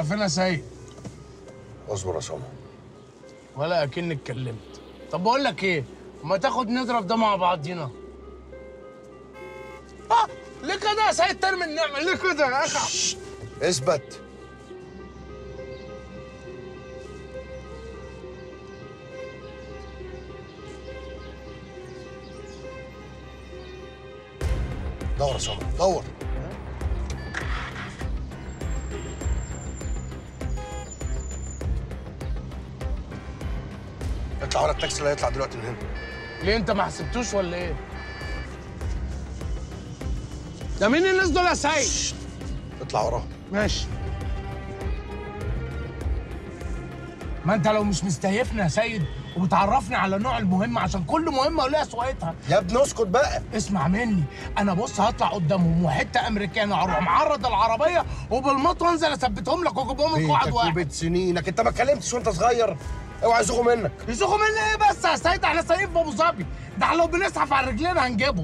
على فين يا سيد اصبر يا سامر ولا اكني اتكلمت طب بقول لك ايه ما تاخد نضرب ده مع بعضينا اه ليه كده يا سيد ترمي النعمه ليه كده يا اخي اثبت دور يا سامر دور اطلع ورا التاكسي اللي هيطلع دلوقتي من هنا ليه انت ما حسبتوش ولا ايه ده مين الناس دول يا سيد اطلع وراه ماشي ما انت لو مش مستهيفني يا سيد وبتعرفني على نوع المهمة عشان كل مهمة وليها سواقتها يا ابني اسكت بقى اسمع مني انا بص هطلع قدامهم وحته امريكاني اروح معرض العربيه وبالمطوه انزل اثبتهم لك واجيبهم لك واحد بيتك واحد وبيت سنينك انت ما اتكلمتش وانت صغير اوعى يزوغوا منك يسوقوا مني ايه بس يا سيد احنا سايقين في ابو ظبي ده احنا لو بنزحف على رجلينا هنجيبهم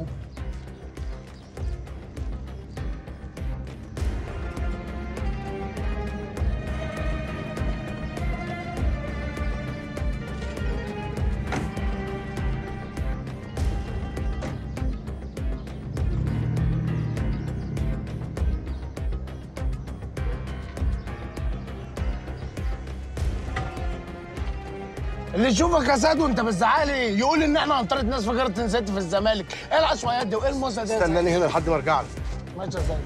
اللي يشوفك يا سيد وانت بتزعق لي يقول ان احنا هنطرد ناس في جاره نسيت في الزمالك ايه العشوائيات دي وايه الموسى دي يا سيد؟ استناني هنا لحد ما ارجع لك ماشي يا سيد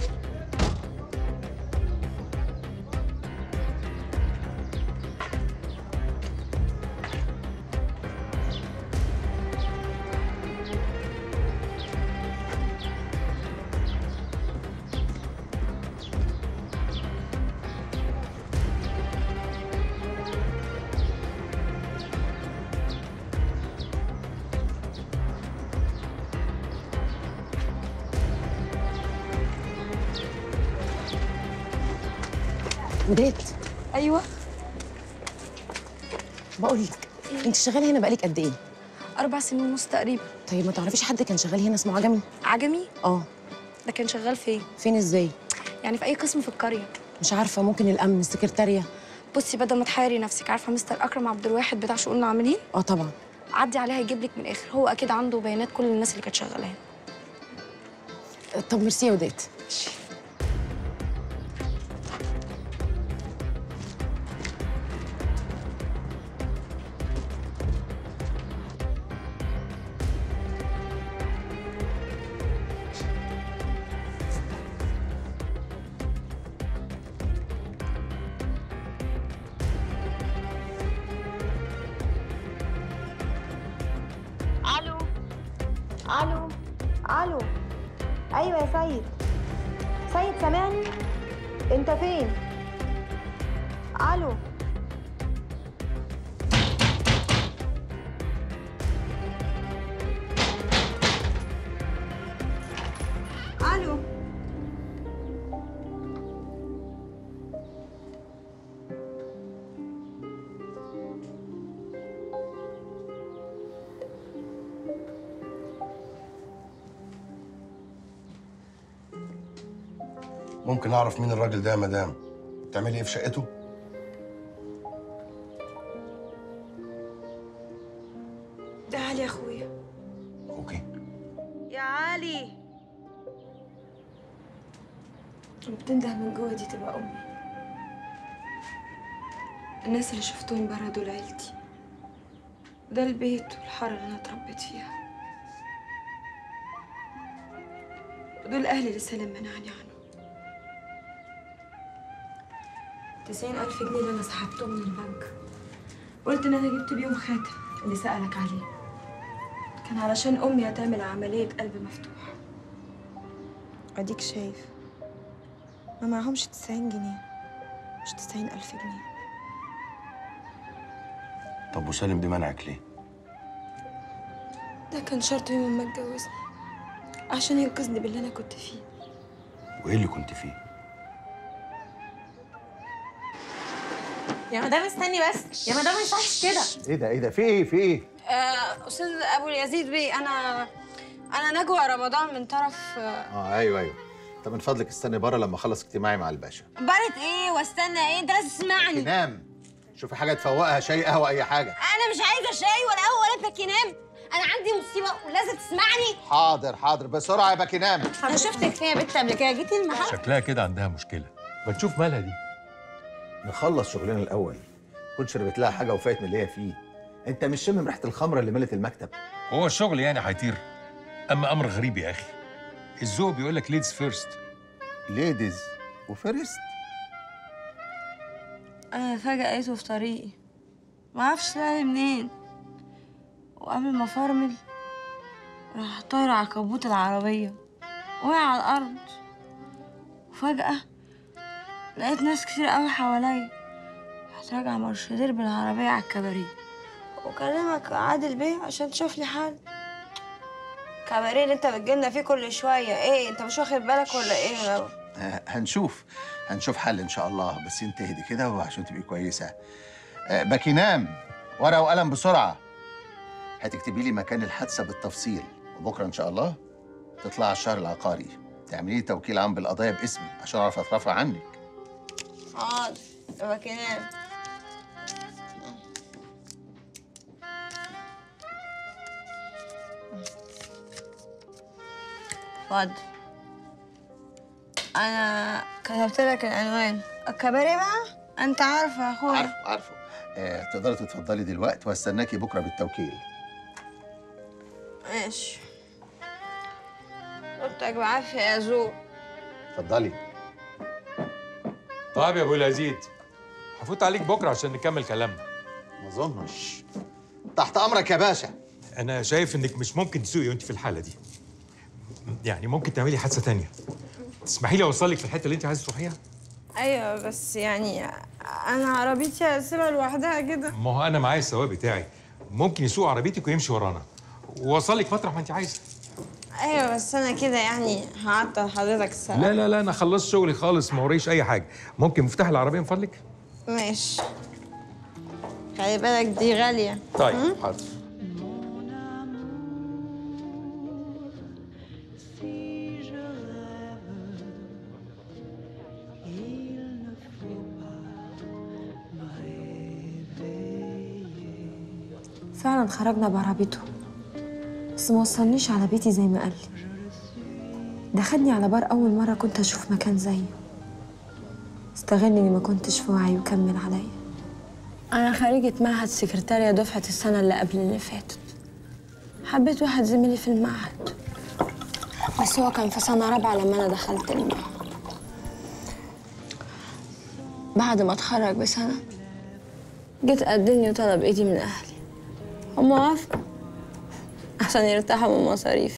بديت ايوه بقول لك انت شغاله هنا بقالك قد ايه اربع سنين ونص تقريبا طيب ما تعرفيش حد كان شغال هنا اسمه عجمي عجمي اه ده كان شغال فين فين ازاي يعني في اي قسم في القريه مش عارفه ممكن الامن السكرتاريه بصي بدل ما تحيري نفسك عارفه مستر اكرم عبد الواحد بتاع شؤون العاملين اه طبعا عدي عليها يجيب لك من الاخر هو اكيد عنده بيانات كل الناس اللي كانت شغاله هنا طب ميرسي يا وديت الو الو الو ايوه يا سيد سيد سامعني انت فين الو الو ممكن اعرف مين الراجل ده يا مدام بتعملي ايه في شقته ده علي يا اخويا اوكي يا علي بتنده من جوه دي تبقى امي الناس اللي شفتهم امبارح دول عيلتي ده البيت والحاره اللي انا اتربيت فيها ودول اهلي اللي سالم منعني عنه تسعين ألف جنيه اللي أنا سحبتهم من البنك قلت إن أنا جبت بيهم خاتم اللي سألك عليه كان علشان أمي هتعمل عملية قلب مفتوح أديك شايف ما معهمش تسعين جنيه مش تسعين ألف جنيه طب وسالم دي منعك ليه ده كان شرط يوم ما اتجوزني عشان ينقذني باللي أنا كنت فيه وايه اللي كنت فيه يا مدام استني بس يا مدام ما يصحش كده ايه ده ايه ده في ايه في ايه آه، أستاذ أبو اليزيد بيه أنا أنا نجوى رمضان من طرف آه، اه ايوه ايوه طب من فضلك استني بره لما اخلص اجتماعي مع الباشا بارت ايه واستنى ايه انت لازم تسمعني نام شوفي حاجه تفوقها شاي قهوه اي حاجه انا مش عايزه شاي ولا قهوه ولا باكينام انا عندي مصيبه ولازم تسمعني حاضر حاضر بسرعه يا باكي نام انا شفتك فيها بنت قبل كده جيتي المحل شكلها كده عندها مشكله ما تشوف مالها دي نخلص شغلنا الاول كنت شربت لها حاجه وفات من اللي هي فيه انت مش شامم ريحه الخمره اللي ملت المكتب هو الشغل يعني هيطير اما امر غريب يا اخي الذوق بيقول لك ليدز فيرست ليديز وفيرست انا فجأة لقيته في طريقي ما اعرفش طلع منين وقبل ما فرمل راح طاير على كبوت العربية وقع على الأرض وفجأة لقيت ناس كتير قوي حواليا رحت راجعة مرشدير بالعربية على الكباريه وكلمك عادل بيه عشان تشوف لي حل كباريه اللي انت بتجيلنا فيه كل شوية ايه انت مش واخد بالك ولا ايه يا غاوي؟ آه، هنشوف هنشوف حل ان شاء الله بس انت اهدي كده وعشان تبقي كويسه آه، باكي نام ورقه وقلم بسرعه هتكتبي لي مكان الحادثه بالتفصيل وبكره ان شاء الله تطلع على الشهر العقاري تعملي لي توكيل عام بالقضايا باسمي عشان اعرف اترافع عنك حاضر يبقى كنام اتفضل انا كتبت لك العنوان الكباريه بقى انت عارفه يا اخويا عارفه عارفه آه، تقدري تتفضلي دلوقتي واستناكي بكره بالتوكيل ماشي قلتك بعافيه يا زو اتفضلي طيب يا ابو العزيز هفوت عليك بكره عشان نكمل كلامنا ما اظنش تحت امرك يا باشا انا شايف انك مش ممكن تسوقي وانت في الحاله دي يعني ممكن تعملي حادثه تانية تسمحي لي اوصلك في الحته اللي انت عايزه تروحيها ايوه بس يعني انا عربيتي هسيبها لوحدها كده ما هو انا معايا السواق بتاعي ممكن يسوق عربيتك ويمشي ورانا ووصلك مطرح ما انت عايزه ايوه بس انا كده يعني هعطل حضرتك السلام لا لا لا انا خلصت شغلي خالص ما وريش اي حاجه ممكن مفتاح العربيه من فضلك ماشي خلي بالك دي غاليه طيب حاضر فعلا خرجنا بعربيته بس ما وصلنيش على بيتي زي ما قال لي ده خدني على بار اول مره كنت اشوف مكان زيه استغل اني ما كنتش في وعي وكمل عليا انا خريجه معهد سكرتارية دفعه السنه اللي قبل اللي فاتت حبيت واحد زميلي في المعهد بس هو كان في سنه رابعه لما انا دخلت المعهد بعد ما اتخرج بسنه جيت قدمني وطلب ايدي من اهلي هم وافقوا عشان يرتاحوا من مصاريفي